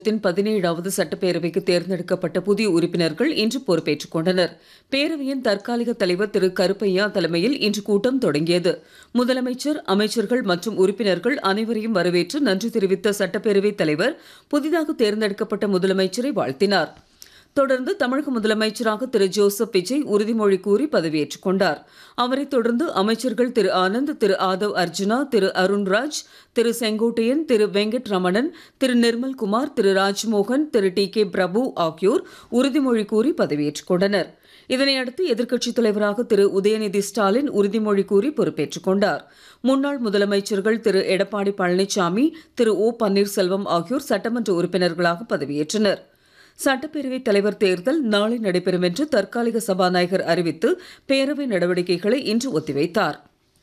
தமிழகத்தின் பதினேழாவது சட்டப்பேரவைக்கு தேர்ந்தெடுக்கப்பட்ட புதிய உறுப்பினர்கள் இன்று பொறுப்பேற்றுக் கொண்டனர் பேரவையின் தற்காலிக தலைவர் திரு கருப்பையா தலைமையில் இன்று கூட்டம் தொடங்கியது முதலமைச்சர் அமைச்சர்கள் மற்றும் உறுப்பினர்கள் அனைவரையும் வரவேற்று நன்றி தெரிவித்த சட்டப்பேரவைத் தலைவர் புதிதாக தேர்ந்தெடுக்கப்பட்ட முதலமைச்சரை வாழ்த்தினார் தொடர்ந்து தமிழக முதலமைச்சராக திரு ஜோசப் விஜய் உறுதிமொழி கூறி பதவியேற்றுக் கொண்டார் அவரைத் தொடர்ந்து அமைச்சர்கள் திரு ஆனந்த் திரு ஆதவ் அர்ஜுனா திரு அருண்ராஜ் திரு செங்கோட்டையன் திரு வெங்கட் ரமணன் திரு நிர்மல்குமார் திரு ராஜ்மோகன் திரு டி கே பிரபு ஆகியோர் உறுதிமொழி கூறி பதவியேற்றுக் கொண்டனர் இதனையடுத்து எதிர்க்கட்சித் தலைவராக திரு உதயநிதி ஸ்டாலின் உறுதிமொழி கூறி பொறுப்பேற்றுக் கொண்டார் முன்னாள் முதலமைச்சர்கள் திரு எடப்பாடி பழனிசாமி திரு ஓ பன்னீர்செல்வம் ஆகியோர் சட்டமன்ற உறுப்பினர்களாக பதவியேற்றனர் சட்டப்பேரவைத் தலைவர் தேர்தல் நாளை நடைபெறும் என்று தற்காலிக சபாநாயகர் அறிவித்து பேரவை நடவடிக்கைகளை இன்று ஒத்திவைத்தார்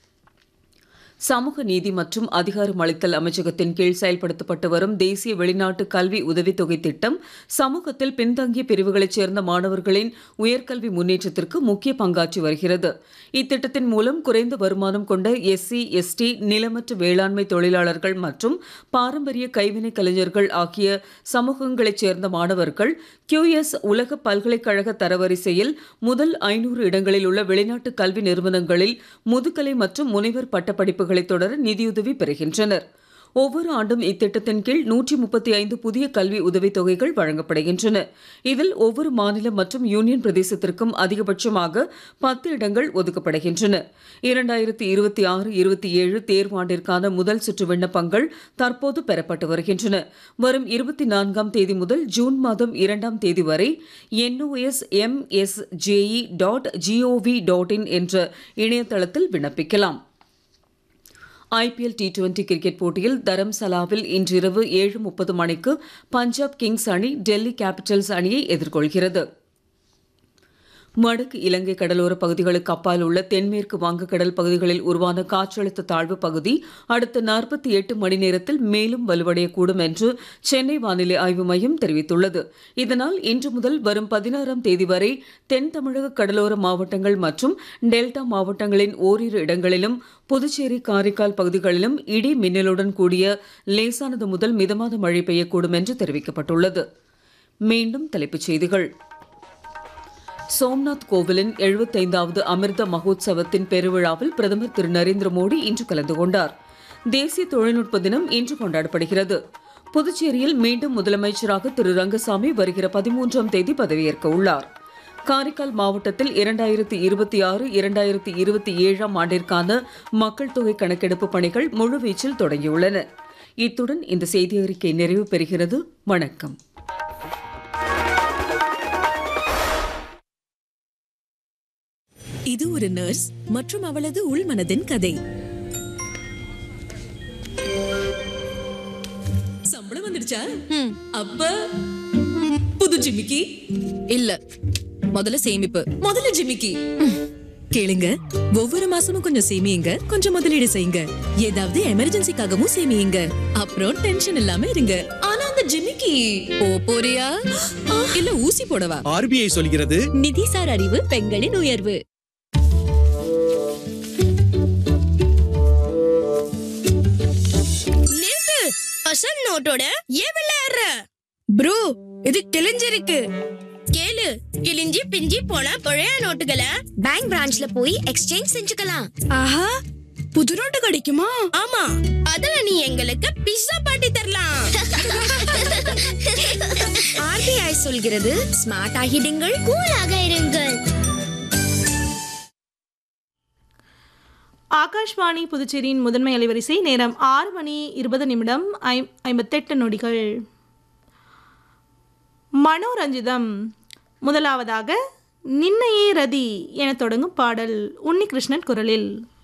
சமூக நீதி மற்றும் அதிகாரமளித்தல் அமைச்சகத்தின் கீழ் செயல்படுத்தப்பட்டு வரும் தேசிய வெளிநாட்டு கல்வி உதவித்தொகை திட்டம் சமூகத்தில் பின்தங்கிய பிரிவுகளைச் சேர்ந்த மாணவர்களின் உயர்கல்வி முன்னேற்றத்திற்கு முக்கிய பங்காற்றி வருகிறது இத்திட்டத்தின் மூலம் குறைந்த வருமானம் கொண்ட எஸ்சி எஸ்டி நிலமற்ற வேளாண்மை தொழிலாளர்கள் மற்றும் பாரம்பரிய கைவினை கலைஞர்கள் ஆகிய சமூகங்களைச் சேர்ந்த மாணவர்கள் கியூஎஸ் உலக பல்கலைக்கழக தரவரிசையில் முதல் ஐநூறு இடங்களில் உள்ள வெளிநாட்டு கல்வி நிறுவனங்களில் முதுகலை மற்றும் முனைவர் பட்டப்படிப்புகளை தொடர நிதியுதவி பெறுகின்றனர் ஒவ்வொரு ஆண்டும் இத்திட்டத்தின் கீழ் நூற்றி முப்பத்தி ஐந்து புதிய கல்வி உதவித் தொகைகள் வழங்கப்படுகின்றன இதில் ஒவ்வொரு மாநிலம் மற்றும் யூனியன் பிரதேசத்திற்கும் அதிகபட்சமாக பத்து இடங்கள் ஒதுக்கப்படுகின்றன இரண்டாயிரத்தி இருபத்தி ஆறு இருபத்தி ஏழு தேர்வாண்டிற்கான முதல் சுற்று விண்ணப்பங்கள் தற்போது பெறப்பட்டு வருகின்றன வரும் இருபத்தி நான்காம் தேதி முதல் ஜூன் மாதம் இரண்டாம் தேதி வரை NOS MSJE dot GOV dot in என்ற இணையதளத்தில் விண்ணப்பிக்கலாம் ஐபிஎல் டி டுவெண்டி கிரிக்கெட் போட்டியில் தரம்சலாவில் இன்றிரவு ஏழு முப்பது மணிக்கு பஞ்சாப் கிங்ஸ் அணி டெல்லி கேபிட்டல்ஸ் அணியை எதிர்கொள்கிறது வடக்கு இலங்கை கடலோர பகுதிகளுக்கு அப்பால் உள்ள தென்மேற்கு வங்கக்கடல் பகுதிகளில் உருவான காற்றழுத்த தாழ்வு பகுதி அடுத்த நாற்பத்தி எட்டு மணி நேரத்தில் மேலும் வலுவடையக்கூடும் என்று சென்னை வானிலை ஆய்வு மையம் தெரிவித்துள்ளது இதனால் இன்று முதல் வரும் பதினாறாம் தேதி வரை தென் தமிழக கடலோர மாவட்டங்கள் மற்றும் டெல்டா மாவட்டங்களின் ஓரிரு இடங்களிலும் புதுச்சேரி காரைக்கால் பகுதிகளிலும் இடி மின்னலுடன் கூடிய லேசானது முதல் மிதமான மழை பெய்யக்கூடும் என்று தெரிவிக்கப்பட்டுள்ளது மீண்டும் தலைப்புச் செய்திகள் சோம்நாத் கோவிலின் எழுபத்தைந்தாவது அமிர்த மகோத்சவத்தின் பெருவிழாவில் பிரதமர் திரு நரேந்திர மோடி இன்று கலந்து கொண்டார் தேசிய தொழில்நுட்ப தினம் இன்று கொண்டாடப்படுகிறது புதுச்சேரியில் மீண்டும் முதலமைச்சராக திரு ரங்கசாமி வருகிற பதிமூன்றாம் தேதி பதவியேற்க உள்ளார் காரைக்கால் மாவட்டத்தில் இரண்டாயிரத்தி இருபத்தி ஆறு இரண்டாயிரத்தி இருபத்தி ஏழாம் ஆண்டிற்கான மக்கள் தொகை கணக்கெடுப்பு பணிகள் முழுவீச்சில் தொடங்கியுள்ளன இத்துடன் இந்த செய்தி அறிக்கை நிறைவு பெறுகிறது வணக்கம் இது ஒரு நர்ஸ் மற்றும் அவளது உள்மனதின் கதை சம்பளம் வந்துடுச்சா அப்ப புது ஜிமிக்கி இல்ல முதல்ல சேமிப்பு முதல்ல ஜிமிக்கி கேளுங்க ஒவ்வொரு மாசமும் கொஞ்சம் சேமியுங்க கொஞ்சம் முதலீடு செய்யுங்க ஏதாவது எமர்ஜென்சிக்காகவும் சேமியுங்க அப்புறம் டென்ஷன் இல்லாம இருங்க ஆனா அந்த ஜிமிக்கி போ போறியா இல்ல ஊசி போடவா ஆர்பிஐ சொல்கிறது நிதிசார் அறிவு பெண்களின் உயர்வு நிறுத்து அசல் நோட்டோட ஏன் விளையாடுற ப்ரோ இது கிழிஞ்சிருக்கு கேளு கிழிஞ்சி பிஞ்சி போன பழைய நோட்டுகளை பேங்க் பிரான்ச்ல போய் எக்ஸ்சேஞ்ச் செஞ்சுக்கலாம் ஆஹா புது நோட்டு கிடைக்குமா ஆமா அதுல நீ எங்களுக்கு பிஸ்ஸா பாட்டி தரலாம் ஆர்பிஐ சொல்கிறது ஸ்மார்ட் ஆகிடுங்கள் கூலாக இருங்கள் ஆகாஷ்வாணி புதுச்சேரியின் முதன்மை அலைவரிசை நேரம் ஆறு மணி இருபது நிமிடம் ஐம் ஐம்பத்தெட்டு நொடிகள் மனோரஞ்சிதம் முதலாவதாக நின்னையே ரதி என தொடங்கும் பாடல் உன்னிகிருஷ்ணன் குரலில்